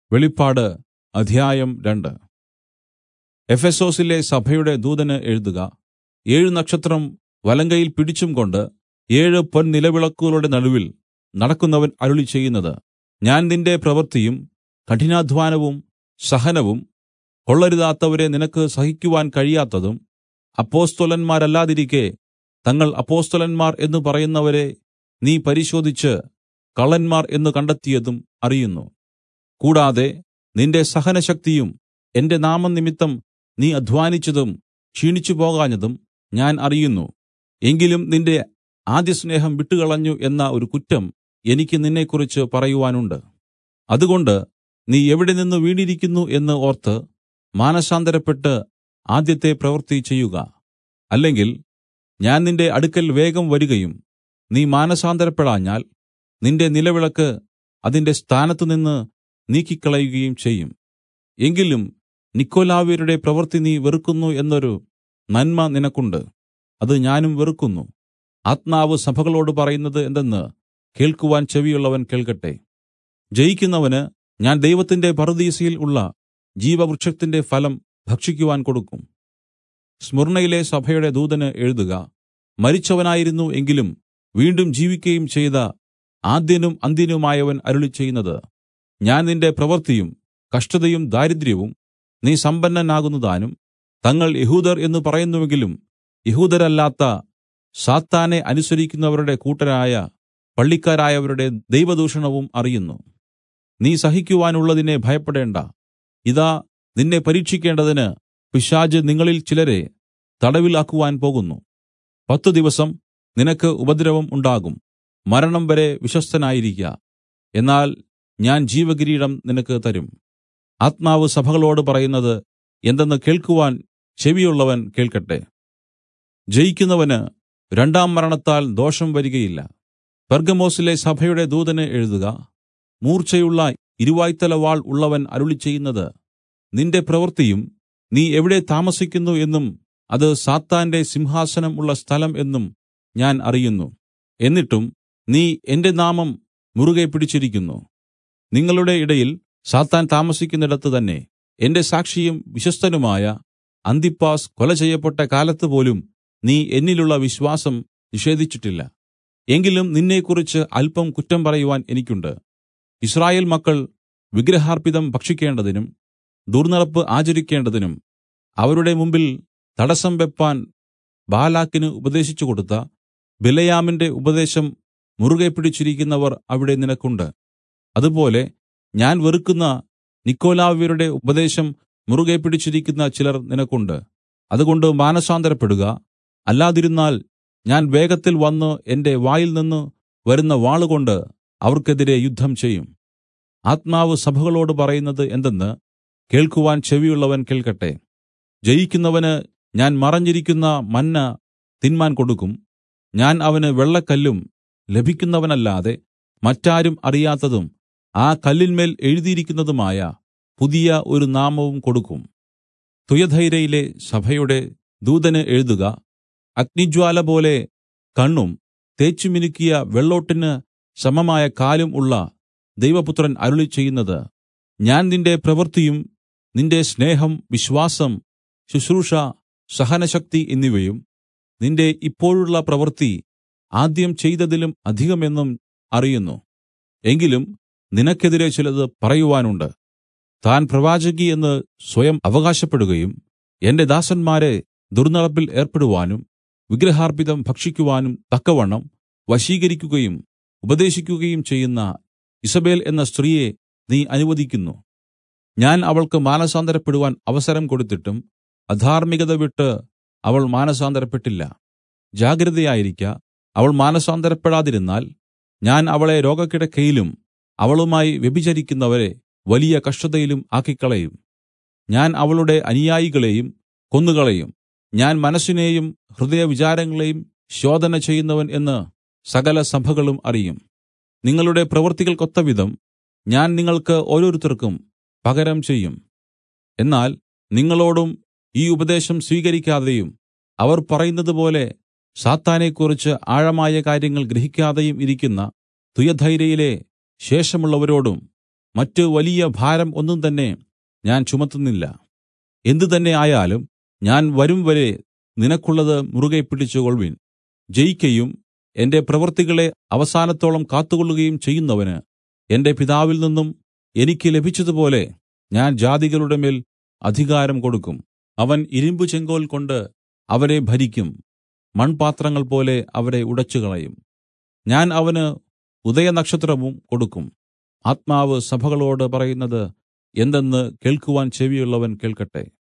വെളിപ്പാട് അധ്യായം രണ്ട് എഫെസൊസിലെ സഭയുടെ ദൂതന് എഴുതുക ഏഴ് നക്ഷത്രം വലങ്കയ്യിൽ പിടിച്ചുംകൊണ്ട് ഏഴ് പൊൻനിലവിളക്കുകളുടെ നടുവിൽ നടക്കുന്നവൻ അരുളിച്ചെയ്യുന്നത് ഞാൻ നിന്റെ പ്രവൃത്തിയും കഠിനാധ്വാനവും സഹനവും കൊള്ളരുതാത്തവരെ നിനക്ക് സഹിക്കുവാൻ കഴിയാത്തതും അപ്പൊസ്തലന്മാരല്ലാതിരിക്കെ തങ്ങൾ അപ്പൊസ്തലന്മാർ എന്ന് പറയുന്നവരെ നീ പരിശോധിച്ച് കള്ളന്മാർ എന്ന് കണ്ടെത്തിയതും അറിയുന്നു കൂടാതെ നിന്റെ സഹനശക്തിയും എന്റെ നാമംനിമിത്തം നീ അദ്ധ്വാനിച്ചതും ക്ഷീണിച്ചുപോകാഞ്ഞതും ഞാൻ അറിയുന്നു എങ്കിലും നിന്റെ ആദ്യസ്നേഹം വിട്ടുകളഞ്ഞു എന്ന ഒരു കുറ്റം എനിക്ക് നിന്നെക്കുറിച്ച് പറയുവാനുണ്ട് അതുകൊണ്ട് നീ എവിടെനിന്ന് വീണിരിക്കുന്നു എന്ന് ഓർത്ത് മാനസാന്തരപ്പെട്ട് ആദ്യത്തെ പ്രവൃത്തി ചെയ്യുക അല്ലെങ്കിൽ ഞാൻ നിന്റെ അടുക്കൽ വേഗം വരികയും നീ മാനസാന്തരപ്പെടാഞ്ഞാൽ നിന്റെ നിലവിളക്ക് അതിന്റെ സ്ഥാനത്തുനിന്ന് നീക്കിക്കളയുകയും ചെയ്യും എങ്കിലും നിക്കൊലാവ്യരുടെ പ്രവൃത്തി നീ വെറുക്കുന്നു എന്നൊരു നന്മ നിനക്കുണ്ട് അത് ഞാനും വെറുക്കുന്നു ആത്മാവ് സഭകളോട് പറയുന്നത് എന്തെന്ന് കേൾക്കുവാൻ ചെവിയുള്ളവൻ കേൾക്കട്ടെ ജയിക്കുന്നവന് ഞാൻ ദൈവത്തിന്റെ പറുദീസയിൽ ഉള്ള ജീവവൃക്ഷത്തിന്റെ ഫലം ഭക്ഷിക്കുവാൻ കൊടുക്കും സ്മുർന്നയിലെ സഭയുടെ ദൂതന് എഴുതുക മരിച്ചവനായിരുന്നു എങ്കിലും വീണ്ടും ജീവിക്കയും ചെയ്ത ആദ്യനും അന്ത്യനുമായവൻ അരുളിച്ചെയ്യുന്നത് ഞാൻ നിന്റെ പ്രവൃത്തിയും കഷ്ടതയും ദാരിദ്ര്യവും നീ സമ്പന്നനാകുന്നതാനും തങ്ങൾ യഹൂദർ എന്ന് പറയുന്നുവെങ്കിലും യഹൂദരല്ലാത്ത സാത്താനെ അനുസരിക്കുന്നവരുടെ കൂട്ടരായ പള്ളിക്കാരായവരുടെ ദൈവദൂഷണവും അറിയുന്നു നീ സഹിക്കുവാനുള്ളതിനെ ഭയപ്പെടേണ്ട ഇതാ നിന്നെ പരീക്ഷിക്കേണ്ടതിന് പിശാച് നിങ്ങളിൽ ചിലരെ തടവിലാക്കുവാൻ പോകുന്നു പത്തു ദിവസം നിനക്ക് ഉപദ്രവം ഉണ്ടാകും മരണം വരെ വിശ്വസ്തനായിരിക്ക എന്നാൽ ഞാൻ ജീവകിരീടം നിനക്ക് തരും ആത്മാവ് സഭകളോട് പറയുന്നത് എന്തെന്ന് കേൾക്കുവാൻ ചെവിയുള്ളവൻ കേൾക്കട്ടെ ജയിക്കുന്നവന് രണ്ടാം മരണത്താൽ ദോഷം വരികയില്ല പെർഗമോസിലെ സഭയുടെ ദൂതന് എഴുതുക മൂർച്ചയുള്ള ഇരുവായ്ത്തല വാൾ ഉള്ളവൻ അരുളിച്ചെയ്യുന്നത് നിന്റെ പ്രവൃത്തിയും നീ എവിടെ താമസിക്കുന്നു എന്നും അത് സാത്താന്റെ സിംഹാസനം ഉള്ള സ്ഥലം എന്നും ഞാൻ അറിയുന്നു എന്നിട്ടും നീ എന്റെ നാമം മുറുകെ പിടിച്ചിരിക്കുന്നു നിങ്ങളുടെ ഇടയിൽ സാത്താൻ താമസിക്കുന്നിടത്ത് തന്നെ എന്റെ സാക്ഷിയും വിശ്വസ്തനുമായ അന്തിപ്പാസ് കൊല ചെയ്യപ്പെട്ട കാലത്ത് പോലും നീ എന്നിലുള്ള വിശ്വാസം നിഷേധിച്ചിട്ടില്ല എങ്കിലും നിന്നെക്കുറിച്ച് അല്പം കുറ്റം പറയുവാൻ എനിക്കുണ്ട് ഇസ്രായേൽ മക്കൾ വിഗ്രഹാർപ്പിതം ഭക്ഷിക്കേണ്ടതിനും ദുർനടപ്പ് ആചരിക്കേണ്ടതിനും അവരുടെ മുമ്പിൽ തടസ്സം വെപ്പാൻ ബാലാക്കിന് ഉപദേശിച്ചു കൊടുത്ത ബിലയാമിന്റെ ഉപദേശം മുറുകെ പിടിച്ചിരിക്കുന്നവർ അവിടെ നിനക്കുണ്ട് അതുപോലെ ഞാൻ വെറുക്കുന്ന നിക്കോലാവ്യരുടെ ഉപദേശം മുറുകെ പിടിച്ചിരിക്കുന്ന ചിലർ നിനക്കുണ്ട് അതുകൊണ്ട് മാനസാന്തരപ്പെടുക അല്ലാതിരുന്നാൽ ഞാൻ വേഗത്തിൽ വന്നു എന്റെ വായിൽ നിന്ന് വരുന്ന വാളുകൊണ്ട് അവർക്കെതിരെ യുദ്ധം ചെയ്യും ആത്മാവ് സഭകളോട് പറയുന്നത് എന്തെന്ന് കേൾക്കുവാൻ ചെവിയുള്ളവൻ കേൾക്കട്ടെ ജയിക്കുന്നവന് ഞാൻ മറഞ്ഞിരിക്കുന്ന മന്ന തിന്മാൻ കൊടുക്കും ഞാൻ അവന് വെള്ളക്കല്ലും ലഭിക്കുന്നവനല്ലാതെ മറ്റാരും അറിയാത്തതും ആ കല്ലിന്മേൽ എഴുതിയിരിക്കുന്നതുമായ പുതിയ ഒരു നാമവും കൊടുക്കും തുയധൈരയിലെ സഭയുടെ ദൂതന് എഴുതുക അഗ്നിജ്വാല പോലെ കണ്ണും തേച്ചുമിനുക്കിയ വെള്ളോട്ടിന് സമമായ കാലും ഉള്ള ദൈവപുത്രൻ അരുളി ചെയ്യുന്നത് ഞാൻ നിന്റെ പ്രവൃത്തിയും നിന്റെ സ്നേഹം വിശ്വാസം ശുശ്രൂഷ സഹനശക്തി എന്നിവയും നിന്റെ ഇപ്പോഴുള്ള പ്രവൃത്തി ആദ്യം ചെയ്തതിലും അധികമെന്നും അറിയുന്നു എങ്കിലും നിനക്കെതിരെ ചിലത് പറയുവാനുണ്ട് താൻ പ്രവാചകി എന്ന് സ്വയം അവകാശപ്പെടുകയും എന്റെ ദാസന്മാരെ ദുർനടപ്പിൽ ഏർപ്പെടുവാനും വിഗ്രഹാർപ്പിതം ഭക്ഷിക്കുവാനും തക്കവണ്ണം വശീകരിക്കുകയും ഉപദേശിക്കുകയും ചെയ്യുന്ന ഇസബേൽ എന്ന സ്ത്രീയെ നീ അനുവദിക്കുന്നു ഞാൻ അവൾക്ക് മാനസാന്തരപ്പെടുവാൻ അവസരം കൊടുത്തിട്ടും അധാർമികത വിട്ട് അവൾ മാനസാന്തരപ്പെട്ടില്ല ജാഗ്രതയായിരിക്ക അവൾ മാനസാന്തരപ്പെടാതിരുന്നാൽ ഞാൻ അവളെ രോഗക്കിടക്കയിലും അവളുമായി വ്യഭിചരിക്കുന്നവരെ വലിയ കഷ്ടതയിലും ആക്കിക്കളയും ഞാൻ അവളുടെ അനുയായികളെയും കൊന്നുകളയും ഞാൻ മനസ്സിനെയും ഹൃദയവിചാരങ്ങളെയും ശോധന ചെയ്യുന്നവൻ എന്ന് സകല സഭകളും അറിയും നിങ്ങളുടെ പ്രവൃത്തികൾക്കൊത്തവിധം ഞാൻ നിങ്ങൾക്ക് ഓരോരുത്തർക്കും പകരം ചെയ്യും എന്നാൽ നിങ്ങളോടും ഈ ഉപദേശം സ്വീകരിക്കാതെയും അവർ പറയുന്നതുപോലെ സാത്താനെക്കുറിച്ച് ആഴമായ കാര്യങ്ങൾ ഗ്രഹിക്കാതെയും ഇരിക്കുന്ന തുയധൈരയിലെ ശേഷമുള്ളവരോടും മറ്റ് വലിയ ഭാരം ഒന്നും തന്നെ ഞാൻ ചുമത്തുന്നില്ല എന്ത് തന്നെ ആയാലും ഞാൻ വരുംവരെ നിനക്കുള്ളത് മുറുകെ പിടിച്ചുകൊൾവിൻ ജയിക്കയും എന്റെ പ്രവൃത്തികളെ അവസാനത്തോളം കാത്തുകൊള്ളുകയും ചെയ്യുന്നവന് എന്റെ പിതാവിൽ നിന്നും എനിക്ക് ലഭിച്ചതുപോലെ ഞാൻ ജാതികളുടെ മേൽ അധികാരം കൊടുക്കും അവൻ ഇരുമ്പു ചെങ്കോൽ കൊണ്ട് അവരെ ഭരിക്കും മൺപാത്രങ്ങൾ പോലെ അവരെ ഉടച്ചുകളയും ഞാൻ അവന് ഉദയനക്ഷത്രവും കൊടുക്കും ആത്മാവ് സഭകളോട് പറയുന്നത് എന്തെന്ന് കേൾക്കുവാൻ ചെവിയുള്ളവൻ കേൾക്കട്ടെ